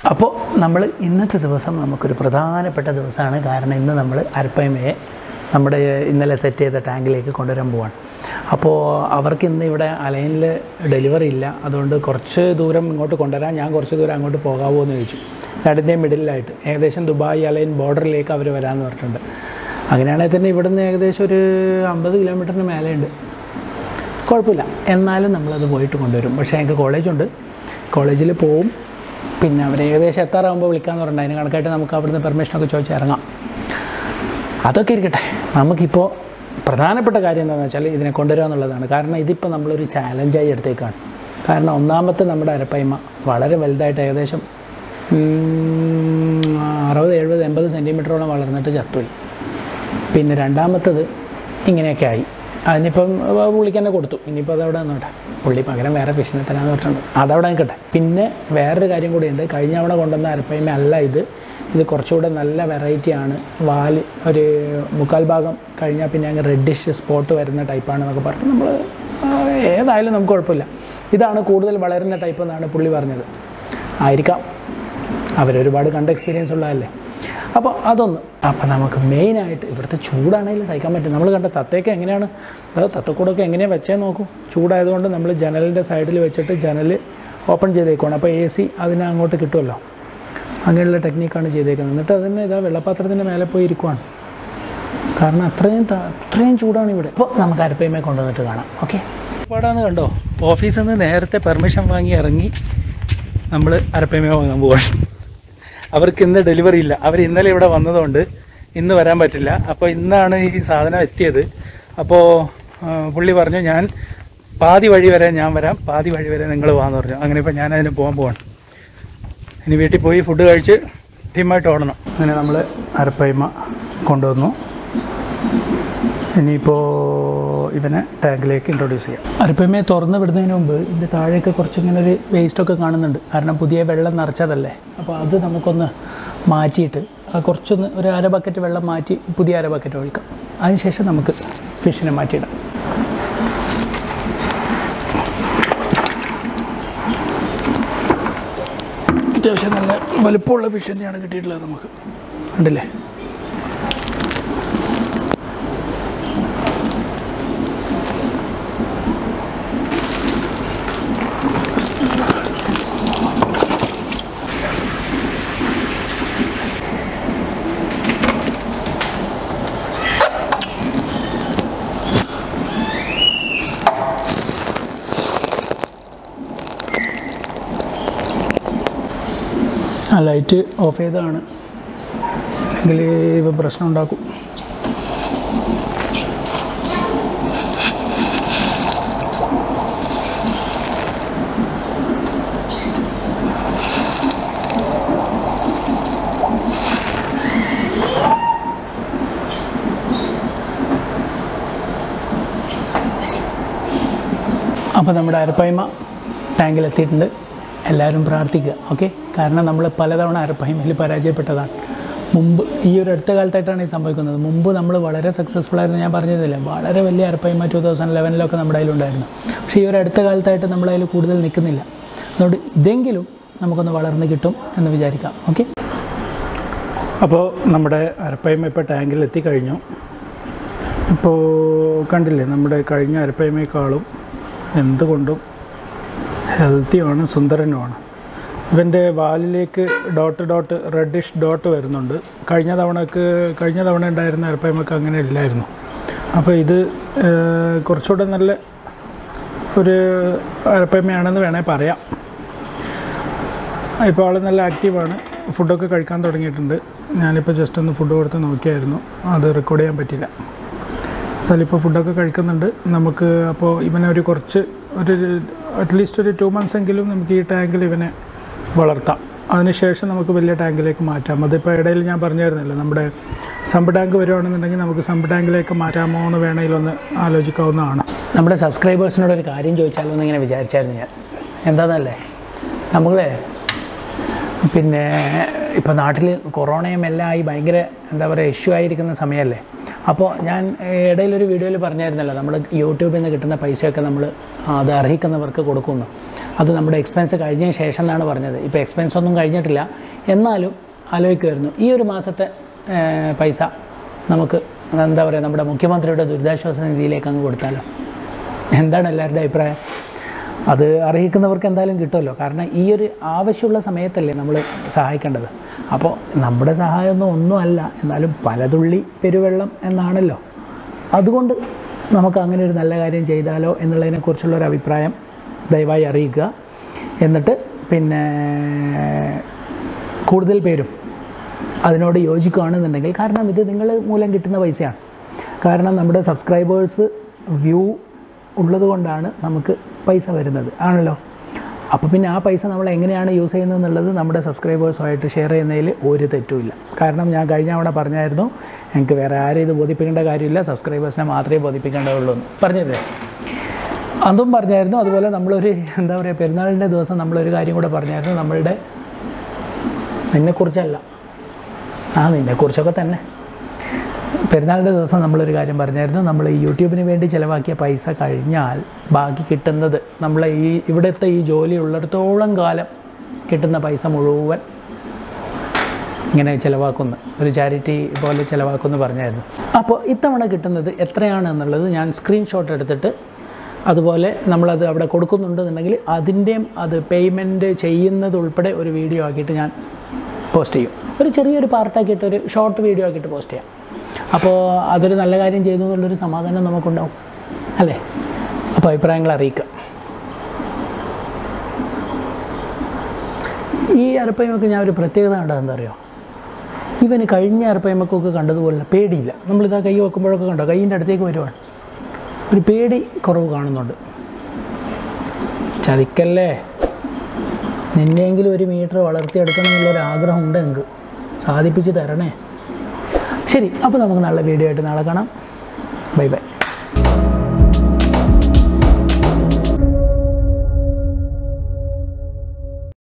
അപ്പോൾ നമ്മൾ ഇന്നത്തെ ദിവസം നമുക്കൊരു പ്രധാനപ്പെട്ട ദിവസമാണ് കാരണം ഇന്ന് നമ്മൾ അരപ്പയമയെ നമ്മുടെ ഇന്നലെ സെറ്റ് ചെയ്ത ടാങ്കിലേക്ക് കൊണ്ടുവരാൻ പോവാണ് അപ്പോൾ അവർക്ക് ഇന്ന് ഇവിടെ അലൈനിൽ ഡെലിവറി ഇല്ല അതുകൊണ്ട് കുറച്ച് ദൂരം ഇങ്ങോട്ട് കൊണ്ടുവരാൻ ഞാൻ കുറച്ച് ദൂരം അങ്ങോട്ട് പോകാമോ എന്ന് ചോദിച്ചു രണ്ടിൻ്റെയും മിഡിലായിട്ട് ഏകദേശം ദുബായ് അലൈൻ ബോർഡറിലേക്ക് അവർ വരാമെന്ന് പറഞ്ഞിട്ടുണ്ട് അങ്ങനെയാണെങ്കിൽ തന്നെ ഇവിടുന്ന് ഏകദേശം ഒരു അമ്പത് കിലോമീറ്ററിന് മേലെയുണ്ട് കുഴപ്പമില്ല എന്നാലും നമ്മളത് പോയിട്ട് കൊണ്ടുവരും പക്ഷേ ഞങ്ങൾക്ക് കോളേജുണ്ട് കോളേജിൽ പോവും പിന്നെ അവർ ഏകദേശം എത്താറാകുമ്പോൾ വിളിക്കാമെന്ന് പറഞ്ഞിട്ട് അതിന് കണക്കായിട്ട് നമുക്ക് അവിടുന്ന് പെർമിഷനൊക്കെ ചോദിച്ച് ഇറങ്ങാം അതൊക്കെ ഇരിക്കട്ടെ നമുക്കിപ്പോൾ പ്രധാനപ്പെട്ട കാര്യം എന്താണെന്ന് വെച്ചാൽ ഇതിനെ കൊണ്ടുവരിക എന്നുള്ളതാണ് കാരണം ഇതിപ്പോൾ നമ്മളൊരു ചാലഞ്ചായി എടുത്തേക്കാണ് കാരണം ഒന്നാമത്തെ നമ്മുടെ അരപ്പയ്മ വളരെ വലുതായിട്ട് ഏകദേശം ഉം, അറുപത് എഴുപത് എൺപത് സെൻറ്റിമീറ്ററോളം വളർന്നിട്ട് ചത്തുപോയി പിന്നെ രണ്ടാമത്തത് ഇങ്ങനെയൊക്കെ ആയി അതിനിപ്പം വ- പുള്ളിക്ക് തന്നെ കൊടുത്തു ഇനിയിപ്പോൾ അതവിടെ നിന്നോട്ടെ പുള്ളി പകരം വേറെ ഫിഷിനെ തരാമെന്ന് പറഞ്ഞിട്ടുണ്ട് അതവിടെ നിൽക്കട്ടെ പിന്നെ വേറൊരു കാര്യം കൂടിയുണ്ട് കഴിഞ്ഞ തവണ കൊണ്ടുവന്ന അരപ്പയ്മ അല്ല ഇത് ഇത് കുറച്ചുകൂടെ നല്ല വെറൈറ്റിയാണ് വാല് ഒരു മുക്കാൽ ഭാഗം കഴിഞ്ഞാൽ പിന്നെ അങ്ങ് റെഡിഷ് സ്പോട്ട് വരുന്ന ടൈപ്പാണെന്നൊക്കെ പറഞ്ഞ് നമ്മൾ ഏതായാലും നമുക്ക് കുഴപ്പമില്ല ഇതാണ് കൂടുതൽ വളരുന്ന ടൈപ്പ് എന്നാണ് പുള്ളി പറഞ്ഞത് ആയിരിക്കാം അവരൊരുപാട് കണ്ട എക്സ്പീരിയൻസ് ഉള്ളതല്ലേ അപ്പോൾ അതൊന്ന് അപ്പോൾ നമുക്ക് മെയിനായിട്ട് ഇവിടുത്തെ ചൂടാണെങ്കിലും സഹിക്കാൻ പറ്റും നമ്മൾ കണ്ട തത്തയൊക്കെ എങ്ങനെയാണ് അത് തത്തക്കൂടൊക്കെ എങ്ങനെയാണ് വെച്ചേ നോക്കൂ ചൂടായതുകൊണ്ട് നമ്മൾ ജനലിൻ്റെ സൈഡിൽ വെച്ചിട്ട് ജനൽ ഓപ്പൺ ചെയ്തേക്കുവാണ് അപ്പോൾ എ സി അതിനെ അങ്ങോട്ട് കിട്ടുമല്ലോ അങ്ങനെയുള്ള ടെക്നീക്കാണ് ചെയ്തേക്കുന്നത് എന്നിട്ട് അതിന് ഇതാ വെള്ളപ്പാത്രത്തിൻ്റെ മേലെ പോയി ഇരിക്കുവാണ് കാരണം അത്രയും ത- അത്രയും ചൂടാണ് ഇവിടെ അപ്പോൾ നമുക്ക് അരപ്പയമേ കൊണ്ടുവന്നിട്ട് കാണാം ഓക്കെ പാടാന്ന് കണ്ടോ ഓഫീസിൽ നിന്ന് നേരത്തെ പെർമിഷൻ വാങ്ങി ഇറങ്ങി നമ്മൾ അരപ്പയമേ വാങ്ങാൻ പോവാണ് അവർക്ക് ഇന്ന് ഡെലിവറി ഇല്ല അവർ ഇന്നലെ ഇവിടെ വന്നതുകൊണ്ട് ഇന്ന് വരാൻ പറ്റില്ല അപ്പോൾ ഇന്നാണ് ഈ സാധനം എത്തിയത് അപ്പോൾ ആ, പുള്ളി പറഞ്ഞു ഞാൻ പാതി വഴി വരെ ഞാൻ വരാം പാതി വഴി വരെ നിങ്ങൾ പോകാമെന്ന് പറഞ്ഞു അങ്ങനെ ഇപ്പോൾ ഞാൻ അതിന് പോകാൻ പോവാണ് ഇനി വീട്ടിൽ പോയി ഫുഡ് കഴിച്ച് ടീമായിട്ട് ഓടണം അങ്ങനെ നമ്മൾ അരപ്പയ്മ കൊണ്ടുവന്നു ഇനിയിപ്പോൾ ഇവനെ ടാങ്കിലേക്ക് ഇൻട്രൊഡ്യൂസ് ചെയ്യാം അരപ്പമ്മയെ തുറന്ന് വിടുന്നതിന് മുമ്പ് ഇതിൻ്റെ താഴെയൊക്കെ കുറച്ചിങ്ങനെ ഒരു വേസ്റ്റൊക്കെ കാണുന്നുണ്ട് കാരണം പുതിയ വെള്ളം നിറച്ചതല്ലേ അപ്പോൾ അത് നമുക്കൊന്ന് മാറ്റിയിട്ട് ആ കുറച്ചൊന്ന് ഒരു അര ബക്കറ്റ് വെള്ളം മാറ്റി പുതിയ അര ബക്കറ്റ് ഒഴിക്കാം അതിനുശേഷം നമുക്ക് ഫിഷിനെ മാറ്റിയിടാം അത്യാവശ്യം നല്ല വലുപ്പമുള്ള ഫിഷ് തന്നെയാണ് കിട്ടിയിട്ടുള്ളത് നമുക്ക് ഉണ്ടല്ലേ ആ ലൈറ്റ് ഓഫ് ചെയ്തതാണ് അല്ലെങ്കിൽ ഇവ പ്രശ്നം ഉണ്ടാക്കും അപ്പോൾ നമ്മുടെ അരപ്പയ്മ ടാങ്കിലെത്തിയിട്ടുണ്ട് എല്ലാവരും പ്രാർത്ഥിക്കുക ഓക്കെ കാരണം നമ്മൾ പലതവണ അരപ്പയ്മയിൽ പരാജയപ്പെട്ടതാണ് മുമ്പ് ഈ ഒരു അടുത്ത കാലത്തായിട്ടാണ് ഈ സംഭവിക്കുന്നത് മുമ്പ് നമ്മൾ വളരെ സക്സസ്ഫുൾ ആയിരുന്നു ഞാൻ പറഞ്ഞതില്ല വളരെ വലിയ അരപ്പയ്മ ടു തൗസൻഡ് ലെവനിലൊക്കെ നമ്മുടെ കയ്യിലുണ്ടായിരുന്നു പക്ഷേ ഈ ഒരു അടുത്ത കാലത്തായിട്ട് നമ്മുടെ കയ്യിൽ കൂടുതൽ നിൽക്കുന്നില്ല അതുകൊണ്ട് ഇതെങ്കിലും നമുക്കൊന്ന് വളർന്ന് കിട്ടും എന്ന് വിചാരിക്കാം ഓക്കെ അപ്പോൾ നമ്മുടെ അരപ്പയ്മ ഇപ്പോൾ ടാങ്കിൽ എത്തിക്കഴിഞ്ഞു ഇപ്പോൾ കണ്ടില്ലേ നമ്മുടെ കഴിഞ്ഞ അരപ്പയ്മയെക്കാളും എന്തുകൊണ്ടും ഹെൽത്തിയുമാണ് സുന്ദരനുമാണ് ഇവൻ്റെ വാലിലേക്ക് ഡോട്ട് ഡോട്ട് റെഡിഷ് ഡോട്ട് വരുന്നുണ്ട് കഴിഞ്ഞ തവണക്ക് കഴിഞ്ഞ തവണ ഉണ്ടായിരുന്ന അരപ്പയ്മക്ക് അങ്ങനെ ഇല്ലായിരുന്നു അപ്പോൾ ഇത് ഏഹ്, കുറച്ചുകൂടെ നല്ല ഒരു അരപ്പയ്മയാണെന്ന് വേണേൽ പറയാം ഇപ്പോൾ ആൾ നല്ല ആക്റ്റീവാണ് ഫുഡൊക്കെ കഴിക്കാൻ തുടങ്ങിയിട്ടുണ്ട് ഞാനിപ്പോൾ ജസ്റ്റ് ഒന്ന് ഫുഡ് കൊടുത്ത് നോക്കിയായിരുന്നു അത് റെക്കോർഡ് ചെയ്യാൻ പറ്റില്ല അതിലിപ്പോൾ ഫുഡൊക്കെ കഴിക്കുന്നുണ്ട് നമുക്ക് അപ്പോൾ ഇവനെ ഒരു കുറച്ച് ഒരു അറ്റ്ലീസ്റ്റ് ഒരു ടു മന്ത്സ് എങ്കിലും നമുക്ക് ഈ ടാങ്കിൽ ഇവനെ വളർത്താം അതിനുശേഷം നമുക്ക് വലിയ ടാങ്കിലേക്ക് മാറ്റാം അതിപ്പോൾ ഇടയിൽ ഞാൻ പറഞ്ഞായിരുന്നല്ലോ നമ്മുടെ സമ്പ് ടാങ്ക് വരുവാണെന്നുണ്ടെങ്കിൽ നമുക്ക് സമ്പ് ടാങ്കിലേക്ക് മാറ്റാമോ എന്ന് വേണമെങ്കിൽ ഒന്ന് ആലോചിക്കാവുന്നതാണ് നമ്മുടെ സബ്സ്ക്രൈബേഴ്സിനോട് ഒരു കാര്യം ചോദിച്ചാലോ എന്ന് ഇങ്ങനെ വിചാരിച്ചായിരുന്നു ഞാൻ എന്താണെന്നല്ലേ നമ്മളെ പിന്നെ ഇപ്പോൾ നാട്ടിൽ കൊറോണയും എല്ലാം ആയി ഭയങ്കര എന്താ പറയുക ഇഷ്യൂ ആയിരിക്കുന്ന സമയമല്ലേ അപ്പോൾ ഞാൻ ഏഹ്, ഇടയിലൊരു വീഡിയോയിൽ പറഞ്ഞായിരുന്നല്ലോ നമ്മൾ യൂട്യൂബിൽ നിന്ന് കിട്ടുന്ന പൈസയൊക്കെ നമ്മൾ അത് അർഹിക്കുന്നവർക്ക് കൊടുക്കുന്നു അത് നമ്മുടെ എക്സ്പെൻസ് കഴിഞ്ഞ ശേഷം എന്നാണ് പറഞ്ഞത് ഇപ്പോൾ എക്സ്പെൻസ് ഒന്നും കഴിഞ്ഞിട്ടില്ല എന്നാലും ആലോചിക്കുമായിരുന്നു ഈ ഒരു മാസത്തെ ഏർ, പൈസ നമുക്ക് എന്താ പറയുക നമ്മുടെ മുഖ്യമന്ത്രിയുടെ ദുരിതാശ്വാസ നിധിയിലേക്ക് അങ്ങ് കൊടുത്താലോ എന്താണ് എല്ലാവരുടെ അഭിപ്രായം അത് അർഹിക്കുന്നവർക്ക് എന്തായാലും കിട്ടുമല്ലോ കാരണം ഈ ഒരു ആവശ്യമുള്ള സമയത്തല്ലേ നമ്മൾ സഹായിക്കേണ്ടത് അപ്പോൾ നമ്മുടെ സഹായമൊന്നും ഒന്നുമല്ല എന്നാലും പലതുള്ളി പെരുവെള്ളം എന്നാണല്ലോ അതുകൊണ്ട് നമുക്ക് അങ്ങനെ ഒരു നല്ല കാര്യം ചെയ്താലോ എന്നുള്ളതിനെക്കുറിച്ചുള്ള ഒരു അഭിപ്രായം ദയവായി അറിയിക്കുക എന്നിട്ട് പിന്നെ കൂടുതൽ പേരും അതിനോട് യോജിക്കുകയാണെന്നുണ്ടെങ്കിൽ കാരണം ഇത് നിങ്ങൾ മൂലം കിട്ടുന്ന പൈസയാണ് കാരണം നമ്മുടെ സബ്സ്ക്രൈബേഴ്സ് വ്യൂ ഉള്ളത് കൊണ്ടാണ് നമുക്ക് പൈസ വരുന്നത് ആണല്ലോ അപ്പോൾ പിന്നെ ആ പൈസ നമ്മൾ എങ്ങനെയാണ് യൂസ് ചെയ്യുന്നത് എന്നുള്ളത് നമ്മുടെ സബ്സ്ക്രൈബേഴ്സുമായിട്ട് ഷെയർ ചെയ്യുന്നതിൽ ഒരു തെറ്റുമില്ല കാരണം ഞാൻ കഴിഞ്ഞ തവണ പറഞ്ഞായിരുന്നു എനിക്ക് വേറെ ആരും ഇത് ബോധിപ്പിക്കേണ്ട കാര്യമില്ല സബ്സ്ക്രൈബേഴ്സിനെ മാത്രമേ ബോധിപ്പിക്കേണ്ടതുള്ളൂ എന്ന് പറഞ്ഞില്ലേ അതും പറഞ്ഞായിരുന്നു അതുപോലെ നമ്മളൊരു എന്താ പറയുക പെരുന്നാളിൻ്റെ ദിവസം നമ്മളൊരു കാര്യം കൂടെ പറഞ്ഞായിരുന്നു നമ്മളുടെ നിന്നെക്കുറിച്ചല്ല ആ നിന്നെക്കുറിച്ചൊക്കെ തന്നെ പെരുന്നാളിൻ്റെ ദിവസം നമ്മളൊരു കാര്യം പറഞ്ഞായിരുന്നു നമ്മൾ ഈ യൂട്യൂബിന് വേണ്ടി ചിലവാക്കിയ പൈസ കഴിഞ്ഞാൽ ബാക്കി കിട്ടുന്നത് നമ്മളെ ഈ ഇവിടുത്തെ ഈ ജോലി ഉള്ളിടത്തോളം കാലം കിട്ടുന്ന പൈസ മുഴുവൻ ഇങ്ങനെ ചിലവാക്കുന്നു ഒരു ചാരിറ്റി പോലെ ചിലവാക്കുമെന്ന് പറഞ്ഞായിരുന്നു അപ്പോൾ ഇത്തവണ കിട്ടുന്നത് എത്രയാണ് എന്നുള്ളത് ഞാൻ സ്ക്രീൻഷോട്ട് എടുത്തിട്ട് അതുപോലെ നമ്മളത് അവിടെ കൊടുക്കുന്നുണ്ടെന്നുണ്ടെങ്കിൽ അതിൻ്റെയും അത് പേയ്മെൻറ്റ് ചെയ്യുന്നത് ഉൾപ്പെടെ ഒരു വീഡിയോ ആക്കിയിട്ട് ഞാൻ പോസ്റ്റ് ചെയ്യും ഒരു ചെറിയൊരു പാർട്ടാക്കിയിട്ട് ഒരു ഷോർട്ട് വീഡിയോ ആക്കിയിട്ട് പോസ്റ്റ് ചെയ്യാം അപ്പോൾ അതൊരു നല്ല കാര്യം ചെയ്തു എന്നുള്ളൊരു സമാധാനം നമുക്കുണ്ടാവും അല്ലേ അപ്പോൾ അഭിപ്രായങ്ങൾ അറിയിക്കുക ഈ അരപ്പയമൊക്കെ ഞാൻ ഒരു പ്രത്യേകത കണ്ടത് എന്താ അറിയോ ഇവന് കഴിഞ്ഞ അരപ്പയമക്കൊക്കെ കണ്ടതുപോലെ പേടിയില്ല നമ്മളിതാ കൈ വെക്കുമ്പോഴൊക്കെ കണ്ടോ കൈയിൻ്റെ അടുത്തേക്ക് വരുവാണ് ഒരു പേടി കുറവ് കാണുന്നുണ്ട് ചതിക്കല്ലേ നിന്നെയെങ്കിലും ഒരു മീറ്റർ വളർത്തിയെടുക്കണം എന്നുള്ളൊരു ആഗ്രഹം ഉണ്ട് എനിക്ക് സാധിപ്പിച്ച് തരണേ ശരി അപ്പോൾ നമുക്ക് നല്ല വീഡിയോ ആയിട്ട് നാളെ കാണാം ബൈ ബൈ